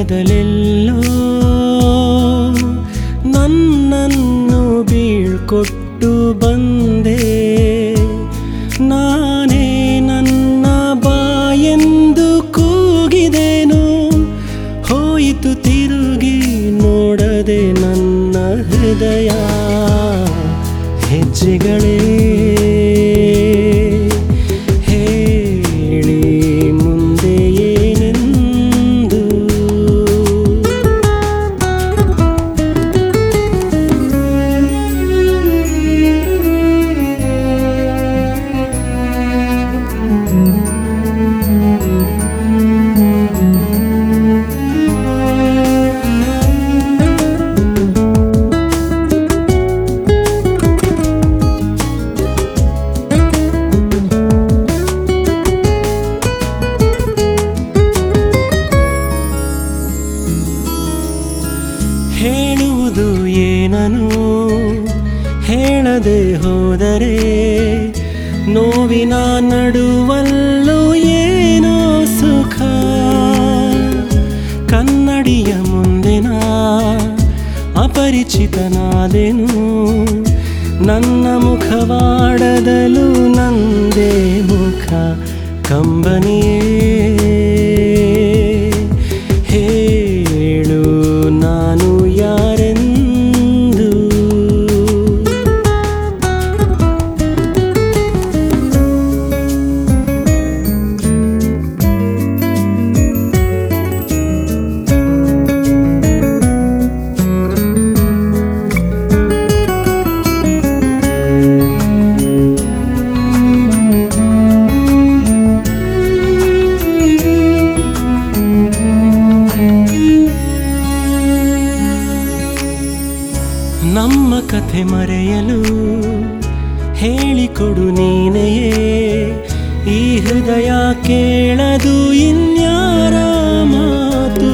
ದೂರದಲ್ಲೆಲ್ಲೋ ನನ್ನನ್ನು ಬೀಳ್ಕೊಟ್ಟು ಬಂದೆ ನಾನೇ ನನ್ನ ಬಾಯೆಂದು ಕೂಗಿದೆನು ಹೋಯಿತು ತಿರುಗಿ ನೋಡದೆ ನನ್ನ ಹೃದಯ ಹೆಜ್ಜೆಗಳೇ ಹೇಳಿ ಮುಂದೆ ಏನೆಂದು ಹೇಳುವುದು ಏನನು ಹೇಳದೆ ಹೋದರೆ ನೋವಿನ ನಡುವಲ್ಲೂ ಏನೋ ಸುಖ ಕನ್ನಡಿಯ ಮುಂದಿನ ಅಪರಿಚಿತನಾದೆನು ನನ್ನ ಮುಖವಾಡದಲು ನಂದೇ ಮುಖ ಕಂಬನಿಯೇ ಹೇಳು ನಾನು ಯಾರೆಂದು ನಮ್ಮ ಕಥೆ ಮರೆಯಲು ಹೇಳಿಕೊಡು ನೀನೆಯೇ ಈ ಹೃದಯ ಕೇಳದು ಇನ್ಯಾರ ಮಾತು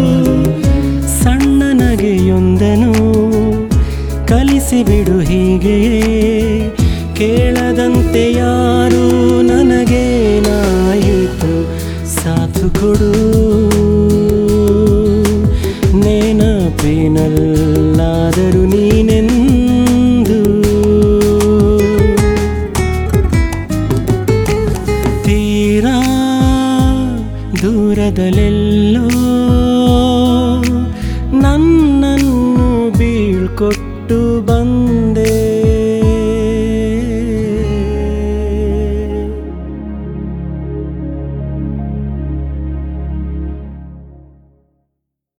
ಸಣ್ಣ ನಗೆಯೊಂದನು ಕಲಿಸಿಬಿಡು ಹೀಗೆಯೇ ಕೇಳದಂತೆ ಯಾರು ನನಗೇನಾಯಿತು ಸಾಥು ಕೊಡು ನೆನಪಿನಲ್ಲಾದರೂ ನೀನೆಂದು ತೀರಾ ದೂರದಲ್ಲೆಲ್ಲೋ ನನ್ನನ್ನು ಬೀಳ್ಕೊಟ್ಟು ಬ